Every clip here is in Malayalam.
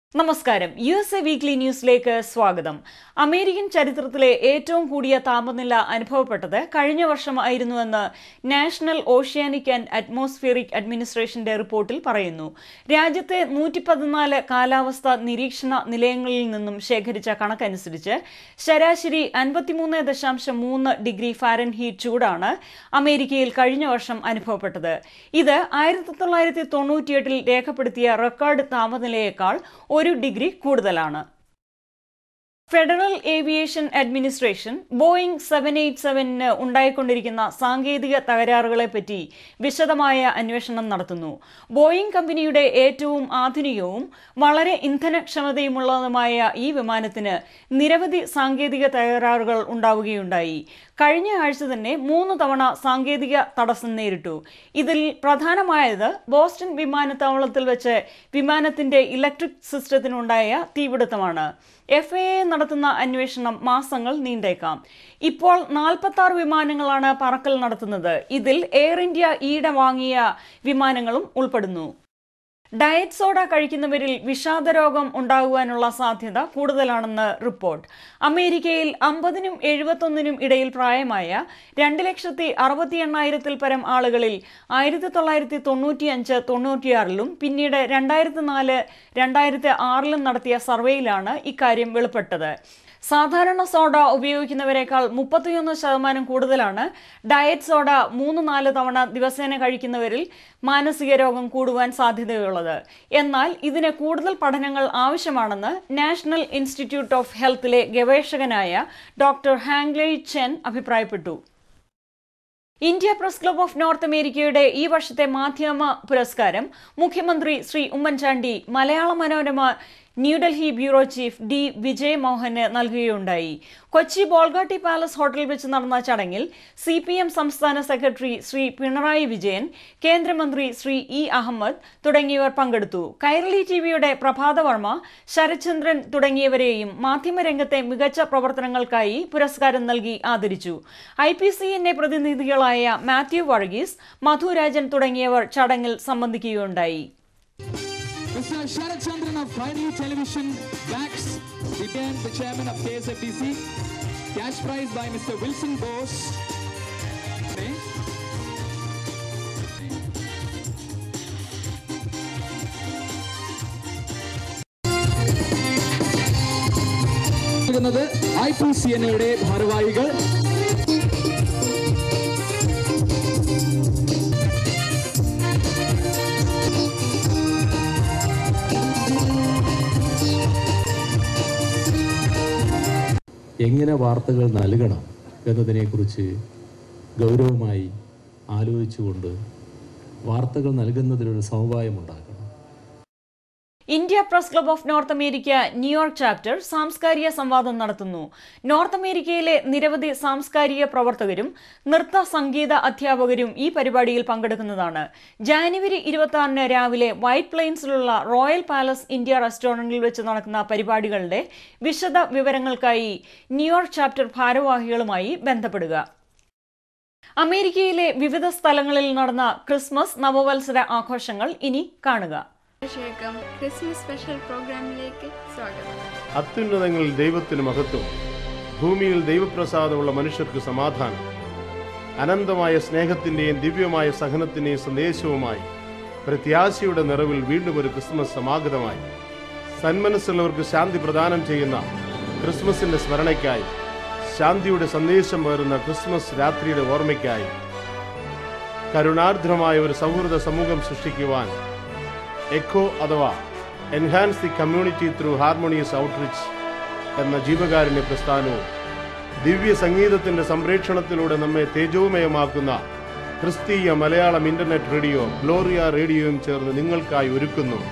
നമസ്കാരം യു എസ് എ വീക്ക്ലി ന്യൂസിലേക്ക് സ്വാഗതം അമേരിക്കൻ ചരിത്രത്തിലെ ഏറ്റവും കൂടിയ താപനില അനുഭവപ്പെട്ടത് കഴിഞ്ഞ വർഷമായിരുന്നുവെന്ന് നാഷണൽ ഓഷ്യാനിക് ആൻഡ് അറ്റ്മോസ്ഫിയറിക് അഡ്മിനിസ്ട്രേഷന്റെ റിപ്പോർട്ടിൽ പറയുന്നു രാജ്യത്തെ നൂറ്റി പതിനാല് കാലാവസ്ഥ നിരീക്ഷണ നിലയങ്ങളിൽ നിന്നും ശേഖരിച്ച കണക്കനുസരിച്ച് ശരാശരി അൻപത്തിമൂന്ന് ദശാംശം മൂന്ന് ഡിഗ്രി ഫാരൻഹീറ്റ് ചൂടാണ് അമേരിക്കയിൽ കഴിഞ്ഞ വർഷം അനുഭവപ്പെട്ടത് ഇത് ആയിരത്തി തൊള്ളായിരത്തി തൊണ്ണൂറ്റിയെട്ടിൽ രേഖപ്പെടുത്തിയ റെക്കോർഡ് താപനിലയേക്കാൾ ഒരു ഡിഗ്രി കൂടുതലാണ് federal aviation administration Boeing seven eight സെവനിന് ഉണ്ടായിക്കൊണ്ടിരിക്കുന്ന സാങ്കേതിക തകരാറുകളെപ്പറ്റി വിശദമായ അന്വേഷണം നടത്തുന്നു ബോയിങ് കമ്പനിയുടെ ഏറ്റവും ആധുനികവും വളരെ ഇന്ധനക്ഷമതയുമുള്ളതുമായ ഈ വിമാനത്തിന് നിരവധി സാങ്കേതിക തകരാറുകൾ ഉണ്ടാവുകയുണ്ടായി കഴിഞ്ഞ ആഴ്ച തന്നെ മൂന്ന് തവണ സാങ്കേതിക തടസ്സം നേരിട്ടു ഇതിൽ പ്രധാനമായത് ബോസ്റ്റൺ വിമാനത്താവളത്തിൽ വെച്ച് വിമാനത്തിന്റെ ഇലക്ട്രിക് സിസ്റ്റത്തിനുണ്ടായ തീപിടുത്തമാണ് എഫ് എ നടത്തുന്ന അന്വേഷണം മാസങ്ങൾ നീണ്ടേക്കാം ഇപ്പോൾ നാൽപ്പത്തി ആറ് വിമാനങ്ങളാണ് പറക്കൽ നടത്തുന്നത് ഇതിൽ എയർ ഇന്ത്യ ഈടെ വാങ്ങിയ വിമാനങ്ങളും ഉൾപ്പെടുന്നു ഡയറ്റ് സോഡ കഴിക്കുന്നവരിൽ വിഷാദരോഗം ഉണ്ടാകുവാനുള്ള സാധ്യത കൂടുതലാണെന്ന് റിപ്പോർട്ട് അമേരിക്കയിൽ അമ്പതിനും എഴുപത്തൊന്നിനും ഇടയിൽ പ്രായമായ രണ്ട് ലക്ഷത്തി അറുപത്തി എണ്ണായിരത്തിൽ പരം ആളുകളിൽ ആയിരത്തി തൊള്ളായിരത്തി തൊണ്ണൂറ്റി അഞ്ച് തൊണ്ണൂറ്റിയാറിലും പിന്നീട് രണ്ടായിരത്തി നാല് രണ്ടായിരത്തി ആറിലും നടത്തിയ സർവേയിലാണ് ഇക്കാര്യം വെളിപ്പെട്ടത് സാധാരണ സോഡ ഉപയോഗിക്കുന്നവരെക്കാൾ മുപ്പത്തിയൊന്ന് ശതമാനം കൂടുതലാണ് ഡയറ്റ് സോഡ മൂന്ന് നാല് തവണ ദിവസേന കഴിക്കുന്നവരിൽ മാനസിക രോഗം കൂടുവാൻ സാധ്യതയുള്ളത് എന്നാൽ ഇതിന് കൂടുതൽ പഠനങ്ങൾ ആവശ്യമാണെന്ന് നാഷണൽ ഇൻസ്റ്റിറ്റ്യൂട്ട് ഓഫ് ഹെൽത്തിലെ ഗവേഷകനായ ഡോക്ടർ ഹാങ്ലി ചെൻ അഭിപ്രായപ്പെട്ടു India press club of north അമേരിക്കയുടെ ഈ വർഷത്തെ മാധ്യമ പുരസ്കാരം മുഖ്യമന്ത്രി Shri Oommen Chandy Malayala Manorama New Delhi bureau chief D Vijay മോഹന് നൽകുകയുണ്ടായി കൊച്ചി ബോൾഗാട്ടി പാലസ് ഹോട്ടലിൽ വെച്ച് നടന്ന ചടങ്ങിൽ സി പി എം സംസ്ഥാന സെക്രട്ടറി ശ്രീ പിണറായി വിജയൻ കേന്ദ്രമന്ത്രി ശ്രീ ഇ അഹമ്മദ് തുടങ്ങിയവർ പങ്കെടുത്തു കൈരളി ടിവിയുടെ പ്രഭാതവർമ്മ ശരത്ചന്ദ്രൻ തുടങ്ങിയവരെയും മാധ്യമരംഗത്തെ മികച്ച പ്രവർത്തനങ്ങൾക്കായി പുരസ്കാരം നൽകി ആദരിച്ചു ഐ പി സി എന്നെ പ്രതിനിധികളായ മാത്യു വർഗീസ് മധുരാജൻ തുടങ്ങിയവർ ചടങ്ങിൽ സംബന്ധിക്കുകയുണ്ടായി Mr. Sharat Chandran of Friday Television backs became the chairman of KSFDC. Cash prize by Mr. Wilson Bose. Okay. നൽകുന്നത് ഐ പി സി എൻ എയുടെ ഭാരവാഹികൾ എങ്ങനെ വാർത്തകൾ നൽകണം എന്നതിനെക്കുറിച്ച് ഗൗരവമായി ആലോചിച്ചുകൊണ്ട് വാർത്തകൾ നൽകുന്നതിലൊരു സമവായമുണ്ടാക്കണം India press club of north America New York chapter സാംസ്കാരിക സംവാദം നടത്തുന്നു നോർത്ത് അമേരിക്കയിലെ നിരവധി സാംസ്കാരിക പ്രവർത്തകരും നൃത്ത സംഗീത അധ്യാപകരും ഈ പരിപാടിയിൽ പങ്കെടുക്കുന്നതാണ് ജാനുവരി ഇരുപത്തി ആറിന് രാവിലെ വൈറ്റ് പ്ലെയിൻസിലുള്ള റോയൽ പാലസ് ഇന്ത്യ റെസ്റ്റോറന്റിൽ വെച്ച് നടക്കുന്ന പരിപാടികളുടെ വിശദ വിവരങ്ങൾക്കായി ന്യൂയോർക്ക് ചാപ്റ്റർ ഭാരവാഹികളുമായി ബന്ധപ്പെടുക അമേരിക്കയിലെ വിവിധ സ്ഥലങ്ങളിൽ നടന്ന ക്രിസ്മസ് നവവത്സര ആഘോഷങ്ങൾ ഇനി കാണുക അഭിഷേകം ക്രിസ്മസ് സ്പെഷ്യൽ പ്രോഗ്രാമിലേക്ക് സ്വാഗതം അത്യുന്നതങ്ങളിൽ ദൈവത്തിന് മഹത്വം ഭൂമിയിൽ ദൈവപ്രസാദമുള്ള മനുഷ്യർക്ക് സമാധാനം അനന്തമായ സ്നേഹത്തിന്റെയും ദിവ്യമായ സഹനത്തിന്റെയും സന്ദേശവുമായി പ്രത്യാശയുടെ നിറവിൽ വീണ്ടും ഒരു ക്രിസ്മസ് സമാഗതമായി സന്മനസ്സുള്ളവർക്ക് ശാന്തി പ്രദാനം ചെയ്യുന്ന ക്രിസ്മസിന്റെ സ്മരണയ്ക്കായി ശാന്തിയുടെ സന്ദേശം പകരുന്ന ക്രിസ്മസ് രാത്രിയുടെ ഓർമ്മയ്ക്കായി കരുണാർദ്രമായ ഒരു സൗഹൃദ സമൂഹം സൃഷ്ടിക്കുവാൻ എക്കോ അഥവാ enhance the community through harmonious outreach എന്ന ജീവകാരുണ്യ പ്രസ്ഥാനവും ദിവ്യ സംഗീതത്തിന്റെ സംപ്രേക്ഷണത്തിലൂടെ നമ്മെ തേജോമയമാക്കുന്ന ക്രിസ്തീയ മലയാളം ഇന്റർനെറ്റ് റേഡിയോ ഗ്ലോറിയ റേഡിയോയും ചേർന്ന് നിങ്ങൾക്കായി ഒരുക്കുന്നു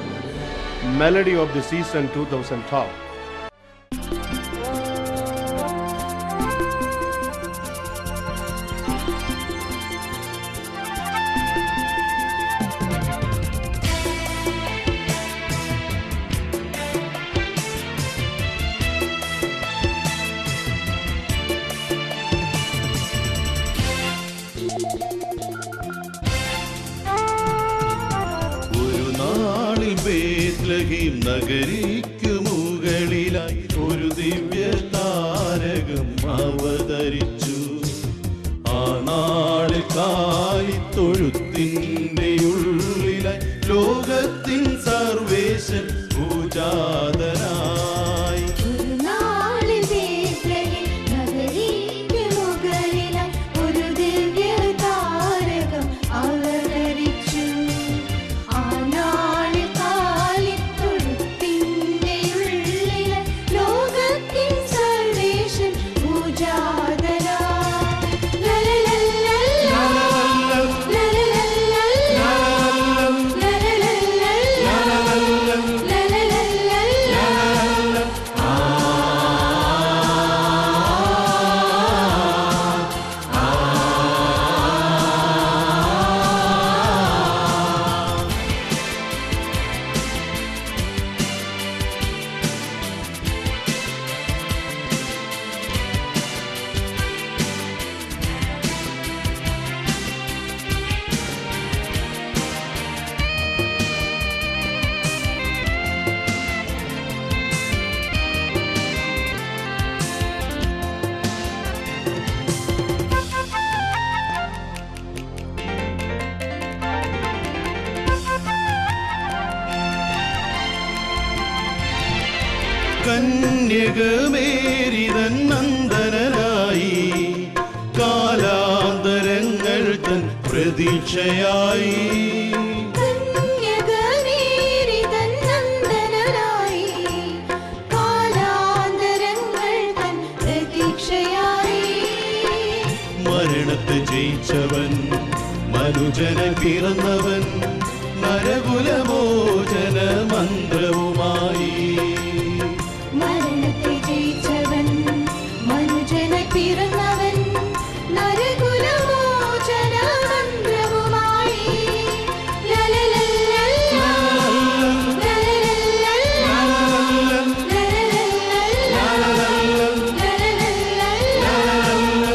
melody of the season two thousand twelve ഒരു നാളിൽ ബേത്ല ബേത്ലഹീം നഗരിക്കു മുകളിലായി ഒരു ദിവ്യ താരകം അവതരിച്ചു ആ നാളിൽ കാലിത്തൊഴുത്തിൻ്റെ ഉള്ളിലായി ലോകത്തിൻ സർവേശൻ പൂജാതനായി ഒരു നാളിൽ ബേത്ലഹേം നഗരിക്ക് മുകളിലായി ഒരു ദിവ്യ താരകം അവതരിച്ചു. ആ നാളിൽ കാലിത്തൊഴുത്തിൻ്റെ ഉള്ളിലായി ലോകത്തിൻ സർവേശൻ പൂജാതനായി. ലലലലല, ലലലലല, ലലലലല, കന്യകമേരിതൻ നന്ദനായി കാലാന്തരങ്ങൾ തൻ പ്രതീക്ഷയായി കന്യകമേരിതൻ നന്ദനനായി കാലാന്തരങ്ങൾ തൻ പ്രതീക്ഷയായി മരണത്തെ ജയിച്ചവൻ മനുജന പിറന്നവൻ നരകുലമോചന മന്ത്രവുമായി മരണത്തെ ജയിച്ചവൻ മനുജന പിറന്നവൻ നരകുലമോചന മന്ത്രവുമായി ലലലലല, ലലലലല, ലലലലല,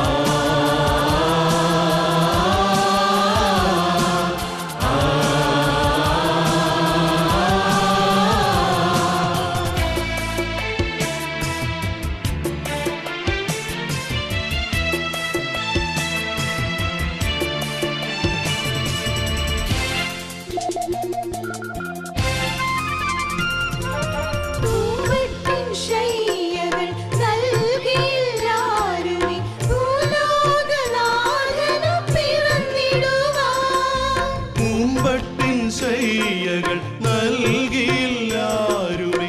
പൂവെട്ടിൻ ശയ്യകൾ നൽകിയില്ലാരുമേ ഭൂലോകനാഥനു പിറന്നിടുവാൻ. പൂമ്പട്ടിൻ ശയ്യകൾ നൽകിയില്ലാരുമേ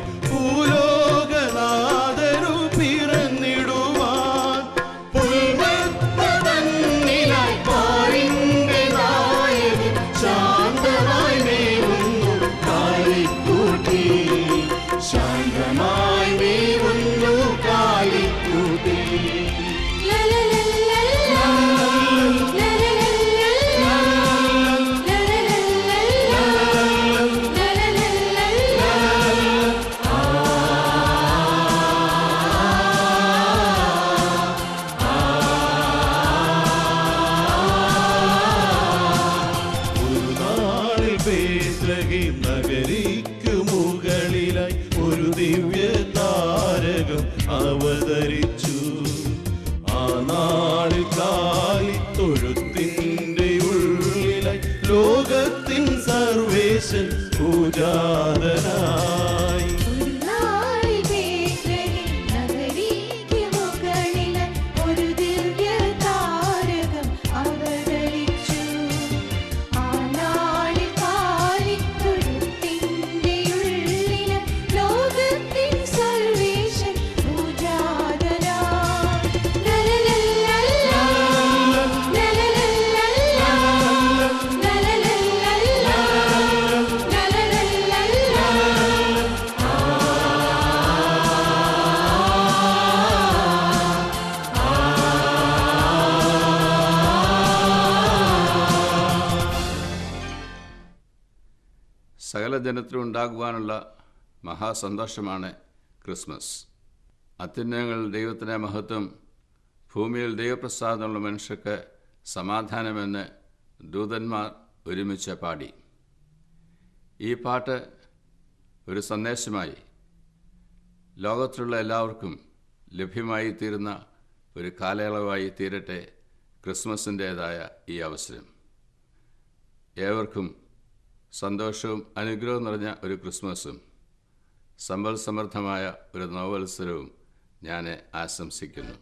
ഭൂലോകനാഥനു പിറന്നിടുവാൻ പുൽമത്തതന്നിലായി പാരിന്റെ നായകൻ ശാന്തമായി മേവുന്നു കാലിക്കൂട്ടി ശാന്തമായി മേവുന്നു കാലിക്കൂട്ടി ലലലലല, ലലലലല, ലലലലല, ഒരു നാളിൽ ബേത്ലഹേം നഗരിക്കു മുകളിലായി ഒരു ദിവ്യ താരകം അവതരിച്ചു ആ നാളിൽ കാലിത്തൊഴുത്തിൻ്റെ ഉള്ളിലായി ലോകത്തിൻ സർവേശൻ പൂജാതനായി ഒരു നാളിൽ ബേത്ലഹേം നഗരിക്ക് മുകളിലായി ഒരു ദിവ്യ താരകം അവതരിച്ചു. ആ നാളിൽ കാലിത്തൊഴുത്തിൻ്റെ ഉള്ളിലായി ലോകത്തിൻ സർവേശൻ പൂജാതനായി. ലലലലല, ലലലലല, ലലലലല, സകല ജനത്തിലും ഉണ്ടാകുവാനുള്ള മഹാസന്തോഷമാണ് ക്രിസ്മസ് അത്യുന്നതങ്ങളിൽ ദൈവത്തിൻ്റെ മഹത്വം ഭൂമിയിൽ ദൈവപ്രസാദമുള്ള മനുഷ്യർക്ക് സമാധാനമെന്ന് ദൂതന്മാർ ഒരുമിച്ച് പാടി ഈ പാട്ട് ഒരു സന്ദേശമായി ലോകത്തിലുള്ള എല്ലാവർക്കും ലഭ്യമായി തീരുന്ന ഒരു കാലയളവായി തീരട്ടെ ക്രിസ്മസിൻ്റേതായ ഈ അവസരം ഏവർക്കും സന്തോഷവും അനുഗ്രഹവും നിറഞ്ഞ ഒരു ക്രിസ്മസും സമ്പൽ സമൃദ്ധമായ ഒരു നവവത്സരവും ഞാൻ ആശംസിക്കുന്നു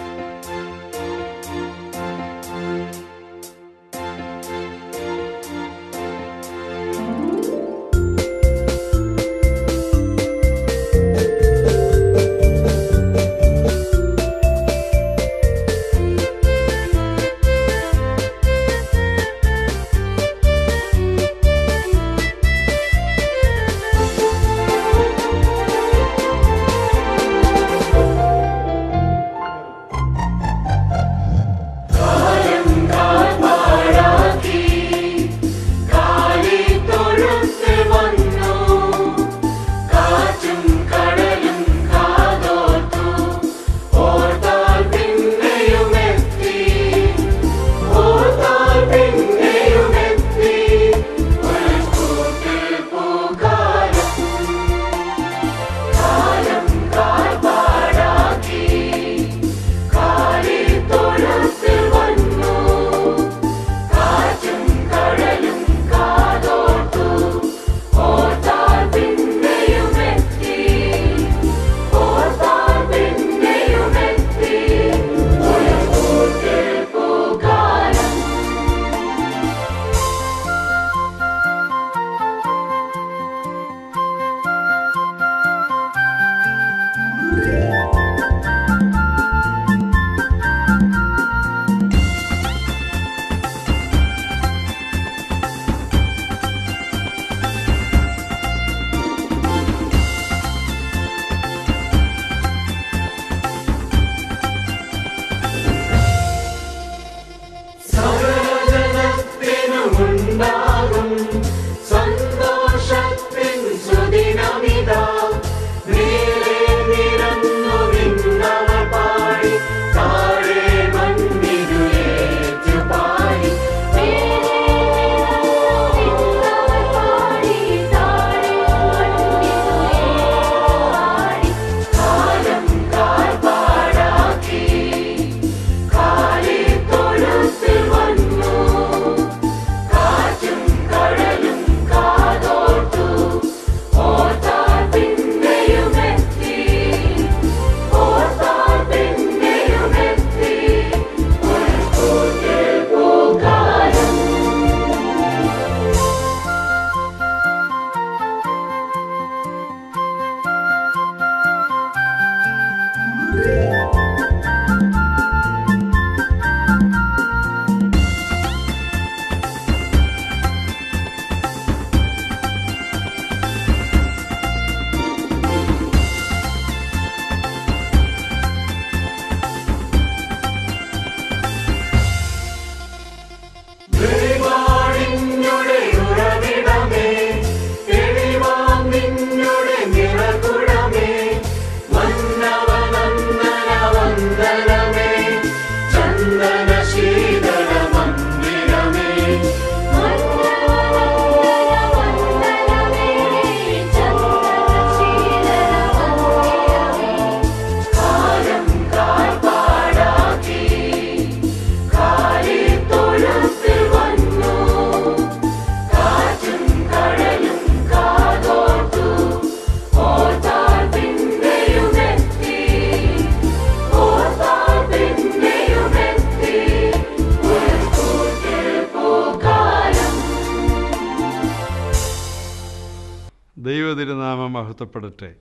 ദൈവതിരുനാമം മഹത്വപ്പെടട്ടെ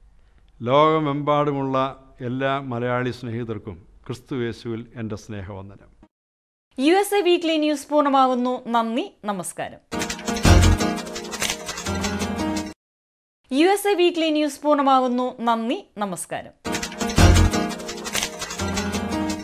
ലോകമെമ്പാടുമുള്ള എല്ലാ മലയാളി സ്നേഹിതർക്കും ക്രിസ്തുവേശുവിൽ എൻ്റെ സ്നേഹവന്ദനം U S A weekly news പൂർണ്ണമാകുന്നു നന്ദി നമസ്കാരം U S A weekly news പൂർണ്ണമാകുന്നു നന്ദി നമസ്കാരം